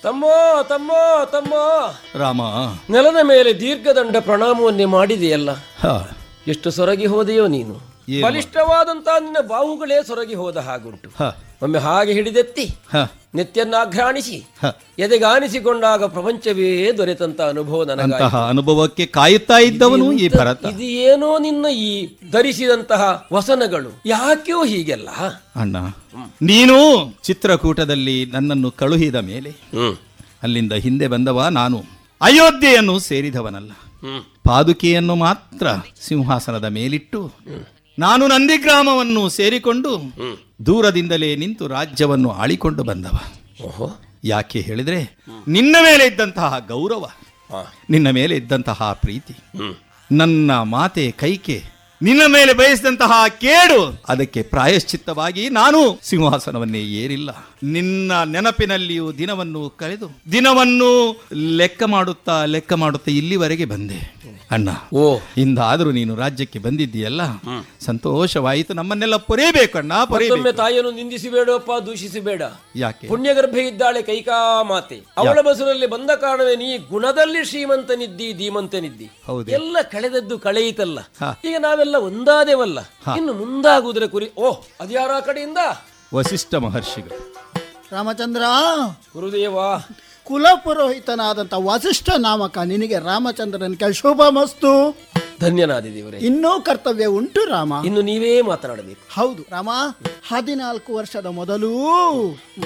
ತಮ್ಮೋ ತಮ್ಮೋ ತಮ್ಮೋ ರಾಮ ನೆಲದ ಮೇಲೆ ದೀರ್ಘದಂಡ ಪ್ರಣಾಮವನ್ನೇ ಮಾಡಿದೆಯಲ್ಲ ಹ, ಎಷ್ಟು ಸೊರಗಿ ಹೋದೆಯೋ ನೀನು ಏನು? ಬಲಿಷ್ಠವಾದಂತ ನಿನ್ನ ಬಾಹುಗಳೇ ಸೊರಗಿ ಹೋದ ಹಾಗುಂಟು ಹ, ಒಮ್ಮೆ ಹಾಗೆ ಹಿಡಿದೆತ್ತಿ ಹ, ನೆತ್ಯನ್ನಾಘ್ರಾಣಿಸಿ ಹ. ಎದೆಗಾನಿಸಿಕೊಂಡಾಗ ಪ್ರಪಂಚವೇ ದೊರೆತಂತ ಅನುಭವ ನನಗಾಯಿತು ಅಂತಹ ಅನುಭವಕ್ಕೆ ಕಾಯುತ್ತಾ ಇದ್ದವನು ಈ ಭರತ ಇದು ಏನೋ ನಿನ್ನ ಈ ಧರಿಸಿದಂತಹ ವಸನಗಳು ಯಾಕ್ಯೋ ಹೀಗೆಲ್ಲ ಅಣ್ಣ ನೀನು ಚಿತ್ರಕೂಟದಲ್ಲಿ ನನ್ನನ್ನು ಕಳುಹಿದ ಮೇಲೆ ಹ್ಮ್ ಅಲ್ಲಿಂದ ಹಿಂದೆ ಬಂದವ ನಾನು ಅಯೋಧ್ಯೆಯನ್ನು ಸೇರಿದವನಲ್ಲ ಹ್ಮ್ ಪಾದುಕೆಯನ್ನು ಮಾತ್ರ ಸಿಂಹಾಸನದ ಮೇಲಿಟ್ಟು ನಾನು ನಂದಿಗ್ರಾಮವನ್ನು ಸೇರಿಕೊಂಡು ದೂರದಿಂದಲೇ ನಿಂತು ರಾಜ್ಯವನ್ನು ಆಳಿಕೊಂಡು ಬಂದವ ಓಹೋ ಯಾಕೆ ಹೇಳಿದ್ರೆ ನಿನ್ನ ಮೇಲೆ ಇದ್ದಂತಹ ಗೌರವ ಹಾ. ನಿನ್ನ ಮೇಲೆ ಇದ್ದಂತಹ ಪ್ರೀತಿ ಹ್ಮ್ ನನ್ನ ಮಾತೆ ಕೈಕೆ ನಿನ್ನ ಮೇಲೆ ಬಯಸಿದಂತಹ ಕೇಡು ಅದಕ್ಕೆ ಪ್ರಾಯಶ್ಚಿತ್ತವಾಗಿ ನಾನು ಸಿಂಹಾಸನವನ್ನೇ ಏರಿಲ್ಲ ನಿನ್ನ ನೆನಪಿನಲ್ಲಿಯೂ ದಿನವನ್ನು ಕಳೆದು ದಿನವನ್ನು ಲೆಕ್ಕ ಮಾಡುತ್ತಾ ಲೆಕ್ಕ ಮಾಡುತ್ತಾ ಇಲ್ಲಿವರೆಗೆ ಬಂದೆ ಅಣ್ಣ ಓ ಇಂದಾದರೂ ನೀನು ರಾಜ್ಯಕ್ಕೆ ಬಂದಿದ್ದೀಯಲ್ಲ ಸಂತೋಷವಾಯಿತು ನಮ್ಮನ್ನೆಲ್ಲ ಪೊರೆಯಬೇಕು ಅಣ್ಣ ಪೊರೆಯಬೇಕು ಮತ್ತೊಮ್ಮೆ ತಾಯಿಯನ್ನು ನಿಂದಿಸಿಬೇಡಪ್ಪ ದೂಷಿಸಬೇಡ ಯಾಕೆ ಪುಣ್ಯಗರ್ಭ ಇದ್ದಾಳೆ ಕೈಕಾ ಮಾತೆ ಅವಳ ಬಸರಲ್ಲಿ ಬಂದ ಕಾರಣವೇ ನೀ ಗುಣದಲ್ಲಿ ಶ್ರೀಮಂತನಿದ್ದಿ ಧೀಮಂತನಿದ್ದಿ ಹೌದು. ಎಲ್ಲ ಕಳೆದದ್ದು ಕಳೆಯಿತಲ್ಲ ಹಾ. ಈಗ ನಾವೆಲ್ಲ ಒಂದಾದೇವಲ್ಲ ಇನ್ನು ಮುಂದಾಗುವುದರ ಕುರಿ ಓ ಅದ್ಯಾರ ಕಡೆಯಿಂದ ವಸಿಷ್ಠ ಮಹರ್ಷಿಗಳು ರಾಮಚಂದ್ರ ಗುರುದೇವ ಕುಲಪುರೋಹಿತನಾದಂಥ ವಸಿಷ್ಠ ನಾಮಕ ನಿನಗೆ ರಾಮಚಂದ್ರನ್ ಕೆಲ ಶುಭ ಮಸ್ತು ಧನ್ಯನಾದಿ ದೇವರೇ ಇನ್ನೂ ಕರ್ತವ್ಯ ಉಂಟು ರಾಮ ಇನ್ನು ನೀವೇ ಮಾತನಾಡಬೇಕು ಹೌದು ರಾಮ ಹದಿನಾಲ್ಕು ವರ್ಷದ ಮೊದಲು